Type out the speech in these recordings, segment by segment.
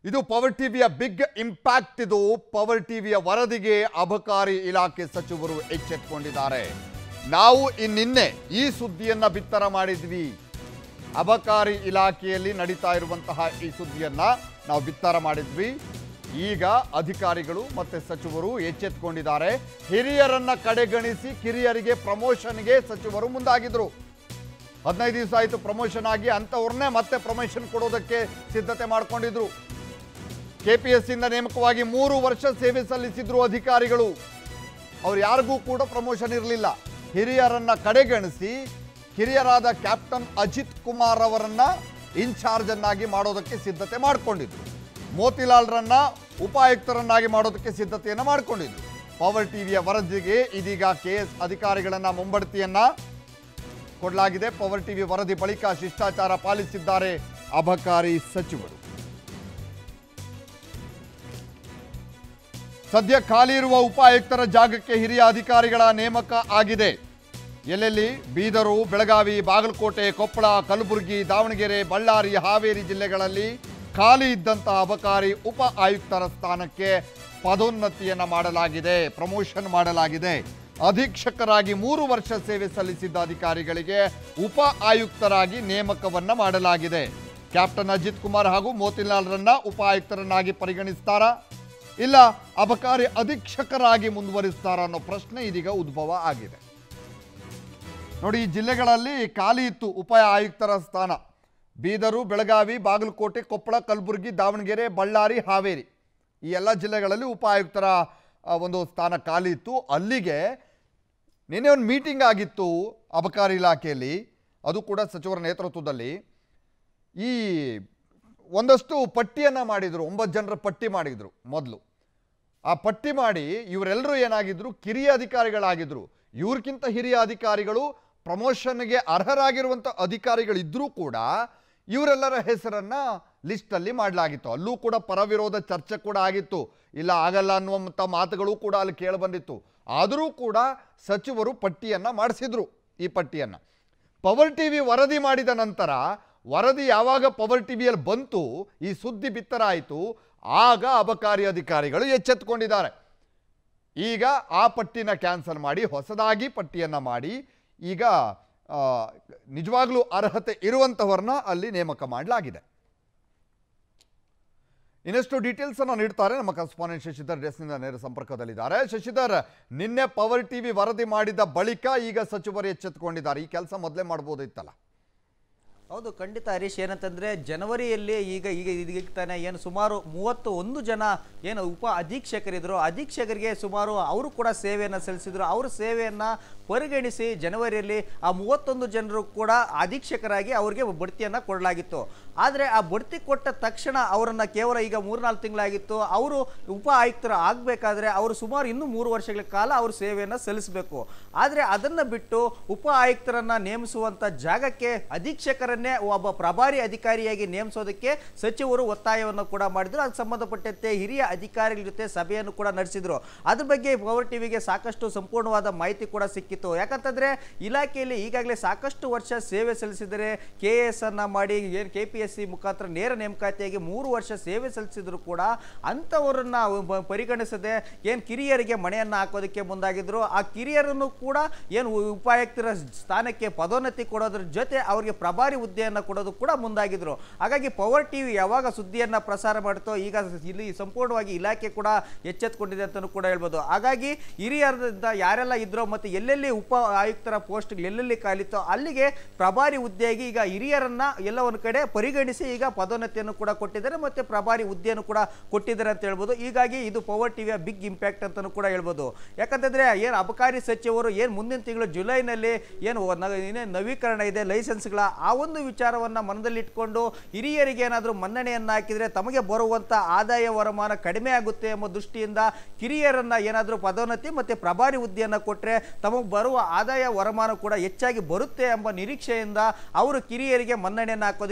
ಇದು ಪವರ್ ಟಿವಿಯ big impact ಇದು ಪವರ್ ಟಿವಿಯ ವರದಿಗೆ ಅಬಕಾರಿ ಇಲಾಖೆ ಸಚಿವರು ಎಚ್ಚೆತ್ತುಕೊಂಡಿದ್ದಾರೆ ನಾವು ಇನ್ನಿನ್ನೆ ಈ ಸುದ್ದಿಯನ್ನ ಬಿತ್ತರ ಮಾಡಿದ್ವಿ ಅಬಕಾರಿ ಇಲಾಖೆಯಲ್ಲಿ ನಡೀತಾ ಇರುವಂತಹ ಈ ಸುದ್ದಿಯನ್ನ ನಾವು ಬಿತ್ತರ ಮಾಡಿದ್ವಿ ಈಗ ಅಧಿಕಾರಿಗಳು ಮತ್ತೆ ಸಚಿವರು ಎಚ್ಚೆತ್ತುಕೊಂಡಿದ್ದಾರೆ ಹಿರಿಯರನ್ನ ಕಡೆಗಣಿಸಿ ಕಿರಿಯರಿಗೆ ಪ್ರಮೋಷನ್ಗೆ ಸಚಿವರು ಮುಂದಾಗಿದ್ರು ಹದಿನೈದು ದಿವಸ ಆಯಿತು ಪ್ರಮೋಷನ್ ಆಗಿ ಅಂಥವ್ರನ್ನೇ ಮತ್ತೆ ಪ್ರಮೋಷನ್ ಕೊಡೋದಕ್ಕೆ ಸಿದ್ಧತೆ ಮಾಡ್ಕೊಂಡಿದ್ರು ಕೆ ಪಿ ಎಸ್ ಇಂದ ನೇಮಕವಾಗಿ ಮೂರು ವರ್ಷ ಸೇವೆ ಸಲ್ಲಿಸಿದ್ರು ಅಧಿಕಾರಿಗಳು ಅವ್ರು ಯಾರಿಗೂ ಕೂಡ ಪ್ರಮೋಷನ್ ಇರಲಿಲ್ಲ ಹಿರಿಯರನ್ನ ಕಡೆಗಣಿಸಿ ಕಿರಿಯರಾದ ಕ್ಯಾಪ್ಟನ್ ಅಜಿತ್ ಕುಮಾರ್ ಅವರನ್ನ ಇನ್ಚಾರ್ಜ್ ಅನ್ನಾಗಿ ಮಾಡೋದಕ್ಕೆ ಸಿದ್ಧತೆ ಮಾಡಿಕೊಂಡಿದ್ರು ಮೋತಿಲಾಲ್ರನ್ನ ಉಪಾಯುಕ್ತರನ್ನಾಗಿ ಮಾಡೋದಕ್ಕೆ ಸಿದ್ಧತೆಯನ್ನು ಮಾಡಿಕೊಂಡಿದ್ರು ಪವರ್ ಟಿವಿಯ ವರದಿಗೆ ಇದೀಗ ಕೆ ಎಸ್ ಅಧಿಕಾರಿಗಳನ್ನ ಮುಂಬಡ್ತಿಯನ್ನ ಕೊಡಲಾಗಿದೆ ಪವರ್ ಟಿವಿ ವರದಿ ಬಳಿಕ ಶಿಷ್ಟಾಚಾರ ಪಾಲಿಸಿದ್ದಾರೆ ಅಬಕಾರಿ ಸಚಿವರು ಸದ್ಯ ಖಾಲಿ ಇರುವ ಉಪಾಯುಕ್ತರ ಜಾಗಕ್ಕೆ ಹಿರಿಯ ಅಧಿಕಾರಿಗಳ ನೇಮಕ ಆಗಿದೆ ಎಲ್ಲೆಲ್ಲಿ ಬೀದರು ಬೆಳಗಾವಿ ಬಾಗಲಕೋಟೆ ಕೊಪ್ಪಳ ಕಲಬುರಗಿ ದಾವಣಗೆರೆ ಬಳ್ಳಾರಿ ಹಾವೇರಿ ಜಿಲ್ಲೆಗಳಲ್ಲಿ ಖಾಲಿ ಇದ್ದಂತಹ ಅಬಕಾರಿ ಉಪ ಆಯುಕ್ತರ ಸ್ಥಾನಕ್ಕೆ ಪದೋನ್ನತಿಯನ್ನು ಮಾಡಲಾಗಿದೆ ಪ್ರಮೋಷನ್ ಮಾಡಲಾಗಿದೆ ಅಧೀಕ್ಷಕರಾಗಿ ಮೂರು ವರ್ಷ ಸೇವೆ ಸಲ್ಲಿಸಿದ್ದ ಅಧಿಕಾರಿಗಳಿಗೆ ಉಪ ಆಯುಕ್ತರಾಗಿ ನೇಮಕವನ್ನ ಮಾಡಲಾಗಿದೆ ಕ್ಯಾಪ್ಟನ್ ಅಜಿತ್ ಕುಮಾರ್ ಹಾಗೂ ಮೋತಿಲಾಲ್ರನ್ನ ಉಪ ಆಯುಕ್ತರನ್ನಾಗಿ ಪರಿಗಣಿಸ್ತಾರಾ ಇಲ್ಲ ಅಬಕಾರಿ ಅಧೀಕ್ಷಕರಾಗಿ ಮುಂದುವರಿಸ್ತಾರ ಅನ್ನೋ ಪ್ರಶ್ನೆ ಇದೀಗ ಉದ್ಭವ ಆಗಿದೆ ನೋಡಿ ಈ ಜಿಲ್ಲೆಗಳಲ್ಲಿ ಖಾಲಿ ಇತ್ತು ಉಪ ಆಯುಕ್ತರ ಸ್ಥಾನ ಬೀದರು ಬೆಳಗಾವಿ ಬಾಗಲಕೋಟೆ ಕೊಪ್ಪಳ ಕಲಬುರಗಿ ದಾವಣಗೆರೆ ಬಳ್ಳಾರಿ ಹಾವೇರಿ ಈ ಎಲ್ಲ ಜಿಲ್ಲೆಗಳಲ್ಲಿ ಉಪ ಆಯುಕ್ತರ ಆ, ಒಂದು ಸ್ಥಾನ ಖಾಲಿ ಇತ್ತು ಅಲ್ಲಿಗೆ ನಿನ್ನೆ ಒಂದು ಮೀಟಿಂಗ್ ಆಗಿತ್ತು ಅಬಕಾರಿ ಇಲಾಖೆಯಲ್ಲಿ ಅದು ಕೂಡ ಸಚಿವರ ನೇತೃತ್ವದಲ್ಲಿ ಈ ಒಂದಷ್ಟು ಪಟ್ಟಿಯನ್ನು ಮಾಡಿದರು ಒಂಬತ್ತು ಜನರ ಪಟ್ಟಿ ಮಾಡಿದರು ಮೊದಲು ಆ ಪಟ್ಟಿ ಮಾಡಿ ಇವರೆಲ್ಲರೂ ಏನಾಗಿದ್ರು ಕಿರಿಯ ಅಧಿಕಾರಿಗಳಾಗಿದ್ರು ಇವ್ರಿಗಿಂತ ಹಿರಿಯ ಅಧಿಕಾರಿಗಳು ಪ್ರಮೋಷನ್ಗೆ ಅರ್ಹರಾಗಿರುವಂಥ ಅಧಿಕಾರಿಗಳಿದ್ರೂ ಕೂಡ ಇವರೆಲ್ಲರ ಹೆಸರನ್ನ ಲಿಸ್ಟಲ್ಲಿ ಮಾಡಲಾಗಿತ್ತು ಅಲ್ಲೂ ಕೂಡ ಪರವಿರೋಧ ಚರ್ಚೆ ಕೂಡ ಆಗಿತ್ತು ಇಲ್ಲ ಆಗಲ್ಲ ಅನ್ನುವಂಥ ಮಾತುಗಳು ಕೂಡ ಅಲ್ಲಿ ಕೇಳಿಬಂದಿತ್ತು ಆದರೂ ಕೂಡ ಸಚಿವರು ಪಟ್ಟಿಯನ್ನ ಮಾಡಿಸಿದ್ರು ಈ ಪಟ್ಟಿಯನ್ನ ಪವರ್ ಟಿವಿ ವರದಿ ಮಾಡಿದ ನಂತರ ವರದಿ ಯಾವಾಗ ಪವರ್ ಟಿವಿಯಲ್ಲಿ ಬಂತು ಈ ಸುದ್ದಿ ಬಿತ್ತರ ಆಯಿತು ಆಗ ಅಬಕಾರಿ ಅಧಿಕಾರಿಗಳು ಎಚ್ಚೆತ್ತುಕೊಂಡಿದ್ದಾರೆ ಈಗ ಆ ಪಟ್ಟಿನ ಕ್ಯಾನ್ಸಲ್ ಮಾಡಿ ಹೊಸದಾಗಿ ಪಟ್ಟಿಯನ್ನ ಮಾಡಿ ಈಗ ಆ, ನಿಜವಾಗ್ಲೂ ಅರ್ಹತೆ ಇರುವಂಥವ್ರನ್ನ ಅಲ್ಲಿ ನೇಮಕ ಮಾಡಲಾಗಿದೆ ಇನ್ನಷ್ಟು ಡೀಟೇಲ್ಸ್ ಅನ್ನು ನೀಡ್ತಾರೆ ನಮ್ಮ ಕರೆಸ್ಪಾಂಡೆಂಟ್ ಶಶಿಧರ್ ಡೆಸ್ನಿಂದ ನೇರ ಸಂಪರ್ಕದಲ್ಲಿದ್ದಾರೆ ಶಶಿಧರ್ ನಿನ್ನೆ ಪವರ್ ಟಿವಿ ವರದಿ ಮಾಡಿದ ಬಳಿಕ ಈಗ ಸಚಿವರು ಎಚ್ಚೆತ್ತುಕೊಂಡಿದ್ದಾರೆ ಈ ಕೆಲಸ ಮೊದಲೇ ಮಾಡ್ಬೋದಿತ್ತಲ್ಲ ಹೌದು ಖಂಡಿತ ಹರೀಶ್ ಏನಂತಂದ್ರೆ ಜನವರಿಯಲ್ಲಿ ಈಗ ಈಗ ಈಗ ತಾನೆ ಏನು ಸುಮಾರು ಮೂವತ್ತು ಒಂದು ಜನ ಏನು ಉಪ ಅಧೀಕ್ಷಕರಿದ್ರು ಅಧೀಕ್ಷಕರಿಗೆ ಸುಮಾರು ಅವರು ಕೂಡ ಸೇವೆಯನ್ನು ಸಲ್ಲಿಸಿದ್ರು ಅವ್ರ ಸೇವೆಯನ್ನು ಪರಿಗಣಿಸಿ ಜನವರಿಯಲ್ಲಿ ಆ ಮೂವತ್ತೊಂದು ಜನರು ಕೂಡ ಅಧೀಕ್ಷಕರಾಗಿ ಅವರಿಗೆ ಬಡ್ತಿಯನ್ನು ಕೊಡಲಾಗಿತ್ತು ಆದರೆ ಆ ಬಡ್ತಿ ಕೊಟ್ಟ ತಕ್ಷಣ ಅವರನ್ನು ಕೇವಲ ಈಗ ಮೂರ್ನಾಲ್ಕು ತಿಂಗಳಾಗಿತ್ತು ಅವರು ಉಪ ಆಯುಕ್ತರು ಆಗಬೇಕಾದ್ರೆ ಅವರು ಸುಮಾರು ಇನ್ನೂ ಮೂರು ವರ್ಷಗಳ ಕಾಲ ಅವರು ಸೇವೆಯನ್ನು ಸಲ್ಲಿಸಬೇಕು ಆದರೆ ಅದನ್ನು ಬಿಟ್ಟು ಉಪ ಆಯುಕ್ತರನ್ನ ನೇಮಿಸುವಂಥ ಜಾಗಕ್ಕೆ ಅಧೀಕ್ಷಕರನ್ನೇ ಒಬ್ಬ ಪ್ರಭಾರಿ ಅಧಿಕಾರಿಯಾಗಿ ನೇಮಿಸೋದಕ್ಕೆ ಸಚಿವರು ಒತ್ತಾಯವನ್ನು ಕೂಡ ಮಾಡಿದ್ರು ಅದಕ್ಕೆ ಸಂಬಂಧಪಟ್ಟಂತೆ ಹಿರಿಯ ಅಧಿಕಾರಿಗಳ ಜೊತೆ ಸಭೆಯನ್ನು ಕೂಡ ನಡೆಸಿದ್ರು ಅದ್ರ ಬಗ್ಗೆ ಪವರ್ ಟಿವಿಗೆ ಸಾಕಷ್ಟು ಸಂಪೂರ್ಣವಾದ ಮಾಹಿತಿ ಕೂಡ ಸಿಕ್ಕಿತ್ತು ಯಾಕಂತಂದ್ರೆ ಇಲಾಖೆಯಲ್ಲಿ ಈಗಾಗಲೇ ಸಾಕಷ್ಟು ವರ್ಷ ಸೇವೆ ಸಲ್ಲಿಸಿದರೆ ಕೆ ಎಸ್ ಅನ್ನ ಮಾಡಿ ಏನು ಕೆ ಪಿ ಎಸ್ ಸಿ ಮುಖಾಂತರ ನೇರ ನೇಮಕಾತಿಯಾಗಿ ಮೂರು ವರ್ಷ ಸೇವೆ ಸಲ್ಲಿಸಿದ್ರು ಕೂಡ ಅಂಥವರನ್ನ ಬ- ಪರಿಗಣಿಸದೆ ಏನು ಕಿರಿಯರಿಗೆ ಮಣೆಯನ್ನು ಹಾಕೋದಕ್ಕೆ ಮುಂದಾಗಿದ್ರು ಆ ಕಿರಿಯರನ್ನು ಕೂಡ ಏನು ಉಪಾಯುಕ್ತರ ಸ್ಥಾನಕ್ಕೆ ಪದೋನ್ನತಿ ಕೊಡೋದ್ರ ಜೊತೆ ಅವರಿಗೆ ಪ್ರಭಾರಿ ಹುದ್ದೆಯನ್ನು ಕೊಡೋದು ಕೂಡ ಮುಂದಾಗಿದ್ರು ಹಾಗಾಗಿ ಪವರ್ ಟಿವಿ ಯಾವಾಗ ಸುದ್ದಿಯನ್ನ ಪ್ರಸಾರ ಮಾಡ್ತೋ ಈಗ ಇಲ್ಲಿ ಸಂಪೂರ್ಣವಾಗಿ ಇಲಾಖೆ ಕೂಡ ಎಚ್ಚೆತ್ತುಕೊಂಡಿದೆ ಅಂತಲೂ ಕೂಡ ಹೇಳ್ಬೋದು ಹಾಗಾಗಿ ಹಿರಿಯರಿಂದ ಯಾರೆಲ್ಲ ಇದ್ರೋ ಮತ್ತು ಎಲ್ಲೆಲ್ಲಿ ಉಪ ಆಯುಕ್ತರ ಪೋಸ್ಟ್ ಎಲ್ಲೆಲ್ಲಿ ಖಾಲಿತ್ತೋ ಅಲ್ಲಿಗೆ ಪ್ರಭಾರಿ ಹುದ್ದೆಯಾಗಿ ಈಗ ಹಿರಿಯರನ್ನ ಎಲ್ಲ ಒಂದು ಕಡೆ ಪರಿಗಣಿಸಿ ಈಗ ಪದೋನ್ನತಿಯನ್ನು ಕೂಡ ಕೊಟ್ಟಿದ್ದಾರೆ ಮತ್ತೆ ಪ್ರಭಾರಿ ಹುದ್ದೆಯನ್ನು ಕೂಡ ಕೊಟ್ಟಿದ್ದಾರೆ ಅಂತ ಹೇಳ್ಬೋದು ಹೀಗಾಗಿ ಇದು ಪವರ್ ಟಿವಿಯ ಬಿಗ್ ಇಂಪ್ಯಾಕ್ಟ್ ಅಂತಲೂ ಕೂಡ ಹೇಳ್ಬೋದು ಯಾಕಂತಂದ್ರೆ ಏನು ಅಬಕಾರಿ ಸಚಿವರು ಏನು ಮುಂದಿನ ತಿಂಗಳು ಜುಲೈನಲ್ಲಿ ಏನು ನ- ಏನೇನ್ ನವೀಕರಣ ಇದೆ ಲೈಸೆನ್ಸ್ಗಳ ಆ ಒಂದು ವಿಚಾರವನ್ನ ಮನದಲ್ಲಿಟ್ಕೊಂಡು ಹಿರಿಯರಿಗೆ ಏನಾದರೂ ಮನ್ನಣೆಯನ್ನು ಹಾಕಿದ್ರೆ ತಮಗೆ ಬರುವಂತ ಆದಾಯ ವರಮಾನ ಕಡಿಮೆ ಆಗುತ್ತೆ ಎಂಬ ದೃಷ್ಟಿಯಿಂದ ಕಿರಿಯರನ್ನ ಏನಾದರೂ ಪದೋನ್ನತಿ ಮತ್ತೆ ಪ್ರಭಾರಿ ಹುದ್ದೆಯನ್ನು ಕೊಟ್ಟರೆ ತಮಗೆ ಬರುವ ಆದಾಯ ವರಮಾನ ಕೂಡ ಹೆಚ್ಚಾಗಿ ಬರುತ್ತೆ ಎಂಬ ನಿರೀಕ್ಷೆಯಿಂದ ಅವರು ಕಿರಿಯರಿಗೆ ಮನ್ನಣೆಯನ್ನು ಹಾಕೋದಕ್ಕೆ ಮುಂದಾಗಿ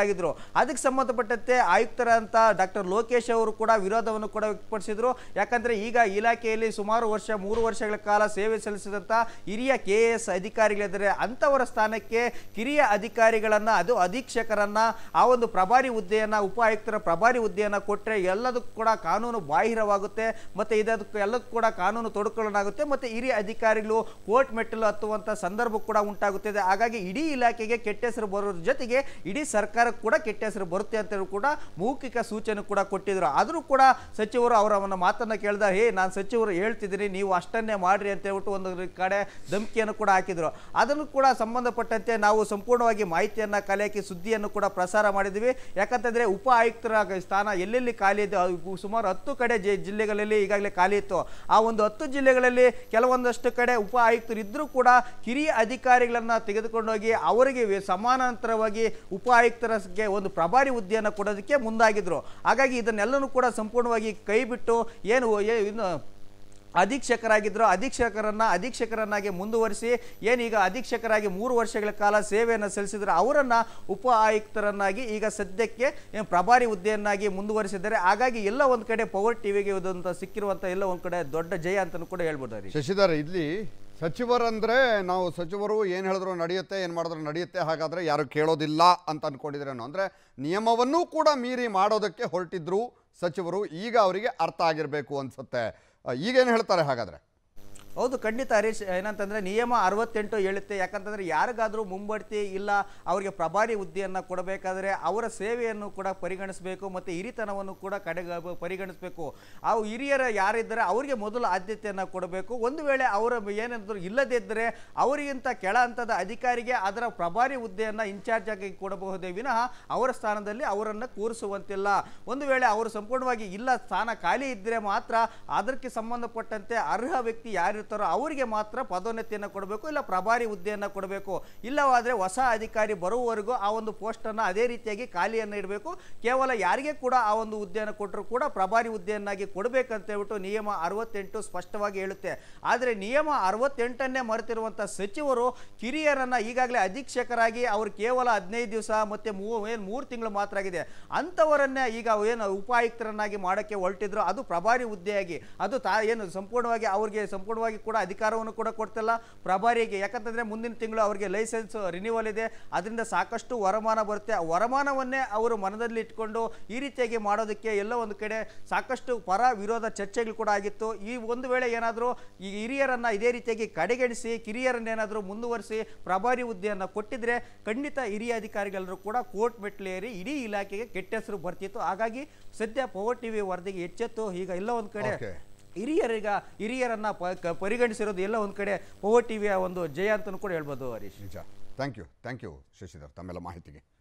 ಮುಂದಾಗಿದ್ರು ಅದಕ್ಕೆ ಸಂಬಂಧಪಟ್ಟಂತೆ ಆಯುಕ್ತರಂತ ಡಾಕ್ಟರ್ ಲೋಕೇಶ್ ಅವರು ಕೂಡ ವಿರೋಧವನ್ನು ಕೂಡ ವ್ಯಕ್ತಪಡಿಸಿದ್ರು ಯಾಕಂದ್ರೆ ಈಗ ಇಲಾಖೆಯಲ್ಲಿ ಸುಮಾರು ವರ್ಷ ಮೂರು ವರ್ಷಗಳ ಕಾಲ ಸೇವೆ ಸಲ್ಲಿಸಿದಂತ ಹಿರಿಯ ಕೆ ಎಸ್ ಅಧಿಕಾರಿಗಳಿದ್ದಾರೆ ಅಂತವರ ಸ್ಥಾನಕ್ಕೆ ಕಿರಿಯ ಅಧಿಕಾರಿಗಳನ್ನ ಅದು ಅಧೀಕ್ಷಕರನ್ನ ಆ ಒಂದು ಪ್ರಭಾರಿ ಹುದ್ದೆಯನ್ನ ಉಪ ಆಯುಕ್ತರ ಪ್ರಭಾರಿ ಹುದ್ದೆಯನ್ನ ಕೊಟ್ಟರೆ ಎಲ್ಲದಕ್ಕೂ ಕೂಡ ಕಾನೂನು ಬಾಹಿರವಾಗುತ್ತೆ ಮತ್ತೆ ಇದಕ್ಕೂ ಎಲ್ಲದಕ್ಕೂ ಕೂಡ ಕಾನೂನು ತೊಡಕೊಳ್ಳಲಾಗುತ್ತೆ ಮತ್ತೆ ಹಿರಿಯ ಅಧಿಕಾರಿಗಳು ಕೋರ್ಟ್ ಮೆಟ್ಟಲು ಹತ್ತುವಂತ ಸಂದರ್ಭ ಕೂಡ ಉಂಟಾಗುತ್ತದೆ ಹಾಗಾಗಿ ಇಡೀ ಇಲಾಖೆಗೆ ಕೆಟ್ಟ ಹೆಸರು ಬರೋದ್ರ ಜೊತೆಗೆ ಇಡೀ ಸರ್ಕಾರಕ್ಕೆ ಕೂಡ ಕೆಟ್ಟ ಹೆಸರು ಬರುತ್ತೆ ಅಂತ ಹೇಳಿ ಕೂಡ ಮೌಖಿಕ ಸೂಚನೆ ಕೂಡ ಕೊಟ್ಟಿದ್ರು ಆದರೂ ಕೂಡ ಸಚಿವರು ಅವರ ಅವನ ಮಾತನ್ನ ಕೇಳಿದ ಹೇ ನಾನು ಸಚಿವರು ಹೇಳ್ತಿದ್ದೀನಿ ನೀವು ಅಷ್ಟನ್ನೇ ಮಾಡ್ರಿ ಅಂತ ಹೇಳ್ಬಿಟ್ಟು ಒಂದು ಕಡೆ ಧಮಕಿಯನ್ನು ಕೂಡ ಹಾಕಿದ್ರು ಅದನ್ನು ಕೂಡ ಸಂಬಂಧಪಟ್ಟಂತೆ ನಾವು ಸಂಪೂರ್ಣವಾಗಿ ಮಾಹಿತಿಯನ್ನ ಕಲೆ ಹಾಕಿ ಸುದ್ದಿಯನ್ನು ಕೂಡ ಪ್ರಸಾರ ಮಾಡಿದ್ವಿ ಯಾಕಂತಂದ್ರೆ ಉಪ ಆಯುಕ್ತರ ಸ್ಥಾನ ಎಲ್ಲೆಲ್ಲಿ ಖಾಲಿ ಇದೆ ಅವು ಸುಮಾರು ಹತ್ತು ಕಡೆ ಜಿ- ಜಿಲ್ಲೆಗಳಲ್ಲಿ ಈಗಾಗಲೇ ಖಾಲಿ ಇತ್ತು ಆ ಒಂದು ಹತ್ತು ಜಿಲ್ಲೆಗಳಲ್ಲಿ ಕೆಲವೊಂದಷ್ಟು ಕಡೆ ಉಪ ಆಯುಕ್ತರು ಇದ್ರೂ ಕೂಡ ಹಿರಿಯ ಅಧಿಕಾರಿಗಳನ್ನ ತೆಗೆದುಕೊಂಡೋಗಿ ಅವರಿಗೆ ವೆ- ಸಮಾನಾಂತರವಾಗಿ ಉಪ ಆಯುಕ್ತರಿಗೆ ಒಂದು ಪ್ರಭಾರಿ ಹುದ್ದೆಯನ್ನು ಕೊಡೋದಕ್ಕೆ ಮುಂದಾಗಿದ್ರು ಹಾಗಾಗಿ ಇದನ್ನೆಲ್ಲನೂ ಕೂಡ ಸಂಪೂರ್ಣವಾಗಿ ಕೈ ಬಿಟ್ಟು ಏನು ಏ- ಇನ್ನು ಅಧೀಕ್ಷಕರಾಗಿದ್ದರು ಅಧೀಕ್ಷಕರನ್ನ ಅಧೀಕ್ಷಕರನ್ನಾಗಿ ಮುಂದುವರಿಸಿ ಏನೀಗ ಅಧೀಕ್ಷಕರಾಗಿ ಮೂರು ವರ್ಷಗಳ ಕಾಲ ಸೇವೆಯನ್ನು ಸಲ್ಲಿಸಿದ್ರು ಅವರನ್ನ ಉಪ ಆಯುಕ್ತರನ್ನಾಗಿ ಈಗ ಸದ್ಯಕ್ಕೆ ಏನು ಪ್ರಭಾರಿ ಹುದ್ದೆಯನ್ನಾಗಿ ಮುಂದುವರಿಸಿದ್ದಾರೆ ಹಾಗಾಗಿ ಎಲ್ಲ ಒಂದು ಕಡೆ ಪವರ್ ಟಿವಿಗೆ ಇದಂತ ಸಿಕ್ಕಿರುವಂತ ಎಲ್ಲ ಒಂದು ಕಡೆ ದೊಡ್ಡ ಜಯ ಅಂತಲೂ ಕೂಡ ಹೇಳ್ಬೋದು ಹರೀಶ್ ಶಶಿಧರ್ ಇಲ್ಲಿ ಸಚಿವರಂದ್ರೆ ನಾವು ಸಚಿವರು ಏನು ಹೇಳಿದ್ರು ನಡೆಯುತ್ತೆ ಏನು ಮಾಡಿದ್ರು ನಡೆಯುತ್ತೆ ಹಾಗಾದ್ರೆ ಯಾರು ಕೇಳೋದಿಲ್ಲ ಅಂತ ಅನ್ಕೊಂಡಿದ್ರೇನೋ ಅಂದ್ರೆ ನಿಯಮವನ್ನೂ ಕೂಡ ಮೀರಿ ಮಾಡೋದಕ್ಕೆ ಹೊರಟಿದ್ರು ಸಚಿವರು ಈಗ ಅವರಿಗೆ ಅರ್ಥ ಆಗಿರಬೇಕು ಅನ್ಸುತ್ತೆ ಆ, ಈಗೇನು ಹೇಳ್ತಾರೆ ಹಾಗಾದ್ರೆ ಹೌದು ಖಂಡಿತ ಹರೀಶ್ ಏನಂತಂದ್ರೆ ನಿಯಮ ಅರವತ್ತೆಂಟು ಹೇಳುತ್ತೆ ಯಾಕಂತಂದ್ರೆ ಯಾರಿಗಾದ್ರೂ ಮುಂಬಡ್ತಿ ಇಲ್ಲ ಅವರಿಗೆ ಪ್ರಭಾರಿ ಹುದ್ದೆಯನ್ನ ಕೊಡಬೇಕಾದ್ರೆ ಅವರ ಸೇವೆಯನ್ನು ಕೂಡ ಪರಿಗಣಿಸಬೇಕು ಮತ್ತೆ ಹಿರಿತನವನ್ನು ಕೂಡ ಕಡೆ ಪರಿಗಣಿಸಬೇಕು ಆ ಹಿರಿಯರ ಯಾರಿದ್ದಾರೆ ಅವರಿಗೆ ಮೊದಲು ಆದ್ಯತೆಯನ್ನ ಕೊಡಬೇಕು ಒಂದು ವೇಳೆ ಅವರ ಏನಾದರೂ ಇಲ್ಲದೇ ಇದ್ದರೆ ಅವರಿಗಿಂತ ಕೆಳ ಹಂತದ ಅಧಿಕಾರಿಗೆ ಅದರ ಪ್ರಭಾರಿ ಹುದ್ದೆಯನ್ನ ಇನ್ಚಾರ್ಜ್ ಆಗಿ ಕೊಡಬಹುದೇ ವಿನಃ ಅವರ ಸ್ಥಾನದಲ್ಲಿ ಅವರನ್ನು ಕೂರಿಸುವಂತಿಲ್ಲ ಒಂದು ವೇಳೆ ಅವರು ಸಂಪೂರ್ಣವಾಗಿ ಇಲ್ಲ ಸ್ಥಾನ ಖಾಲಿ ಇದ್ದರೆ ಮಾತ್ರ ಅದಕ್ಕೆ ಸಂಬಂಧಪಟ್ಟಂತೆ ಅರ್ಹ ವ್ಯಕ್ತಿ ಯಾರಿರ್ತಾರೋ ಅವರಿಗೆ ಮಾತ್ರ ಪದೋನ್ನತಿಯನ್ನು ಕೊಡಬೇಕು ಇಲ್ಲ ಪ್ರಭಾರಿ ಹುದ್ದೆಯನ್ನು ಕೊಡಬೇಕು ಇಲ್ಲವಾದರೆ ಹೊಸ ಅಧಿಕಾರಿ ಬರುವವರೆಗೂ ಆ ಒಂದು ಪೋಸ್ಟನ್ನು ಅದೇ ರೀತಿಯಾಗಿ ಖಾಲಿಯನ್ನು ಇಡಬೇಕು ಕೇವಲ ಯಾರಿಗೆ ಕೂಡ ಆ ಒಂದು ಹುದ್ದೆಯನ್ನು ಕೊಟ್ಟರು ಕೂಡ ಪ್ರಭಾರಿ ಹುದ್ದೆಯನ್ನಾಗಿ ಕೊಡಬೇಕಂತ ಹೇಳ್ಬಿಟ್ಟು ನಿಯಮ ಅರವತ್ತೆಂಟು ಸ್ಪಷ್ಟವಾಗಿ ಹೇಳುತ್ತೆ ಆದರೆ ನಿಯಮ ಅರವತ್ತೆಂಟನ್ನೇ ಮರೆತಿರುವಂಥ ಸಚಿವರು ಕಿರಿಯರನ್ನ ಈಗಾಗಲೇ ಅಧೀಕ್ಷಕರಾಗಿ ಅವರು ಕೇವಲ ಹದಿನೈದು ದಿವಸ ಮತ್ತೆ ಮೂ ಏನು ಮೂರು ತಿಂಗಳು ಮಾತ್ರ ಆಗಿದೆ ಅಂಥವರನ್ನೇ ಈಗ ಏನು ಉಪಾಯುಕ್ತರನ್ನಾಗಿ ಮಾಡೋಕ್ಕೆ ಹೊರಟಿದ್ರು ಅದು ಪ್ರಭಾರಿ ಹುದ್ದೆಯಾಗಿ ಅದು ತಾ ಏನು ಸಂಪೂರ್ಣವಾಗಿ ಅವ್ರಿಗೆ ಸಂಪೂರ್ಣವಾಗಿ ಕೂಡ ಅಧಿಕಾರವನ್ನು ಕೂಡ ಕೊಡ್ತಿಲ್ಲ ಪ್ರಭಾರಿಗೆ ಯಾಕಂತಂದ್ರೆ ಮುಂದಿನ ತಿಂಗಳು ಅವರಿಗೆ ಲೈಸೆನ್ಸ್ ರಿನ್ಯೂವಲ್ ಇದೆ ಅದರಿಂದ ಸಾಕಷ್ಟು ವರಮಾನ ಬರುತ್ತೆ ಆ ವರಮಾನವನ್ನೇ ಅವರು ಮನದಲ್ಲಿ ಇಟ್ಕೊಂಡು ಈ ರೀತಿಯಾಗಿ ಮಾಡೋದಕ್ಕೆ ಎಲ್ಲ ಒಂದು ಕಡೆ ಸಾಕಷ್ಟು ಪರ ವಿರೋಧ ಚರ್ಚೆಗಳು ಕೂಡ ಆಗಿತ್ತು ಈ ಒಂದು ವೇಳೆ ಏನಾದರೂ ಈ ಹಿರಿಯರನ್ನ ಇದೇ ರೀತಿಯಾಗಿ ಕಡೆಗಣಿಸಿ ಕಿರಿಯರನ್ನೇನಾದರೂ ಮುಂದುವರಿಸಿ ಪ್ರಭಾರಿ ಹುದ್ದೆಯನ್ನು ಕೊಟ್ಟಿದ್ರೆ ಖಂಡಿತ ಹಿರಿಯ ಅಧಿಕಾರಿಗಳೆಲ್ಲರೂ ಕೂಡ ಕೋರ್ಟ್ ಮೆಟ್ಲೇರಿ ಇಡೀ ಇಲಾಖೆಗೆ ಕೆಟ್ಟ ಹೆಸರು ಬರ್ತಿತ್ತು ಹಾಗಾಗಿ ಸದ್ಯ ಪವರ್ ಟಿವಿ ವರದಿಗೆ ಎಚ್ಚೆತ್ತು ಈಗ ಎಲ್ಲ ಒಂದು ಕಡೆ Okay. ಹಿರಿಯರಿಗ ಹಿರಿಯರನ್ನ ಪ- ಕ- ಪರಿಗಣಿಸಿರೋದು ಎಲ್ಲ ಒಂದು ಕಡೆ ಪವರ್ ಟಿವಿಯ ಒಂದು ಜಯ ಅಂತಲೂ ಕೂಡ ಹೇಳ್ಬೋದು ಹರೀಶ್ ನಿಜ thank you thank you Shashidhar ತಮ್ಮೆಲ್ಲ ಮಾಹಿತಿಗೆ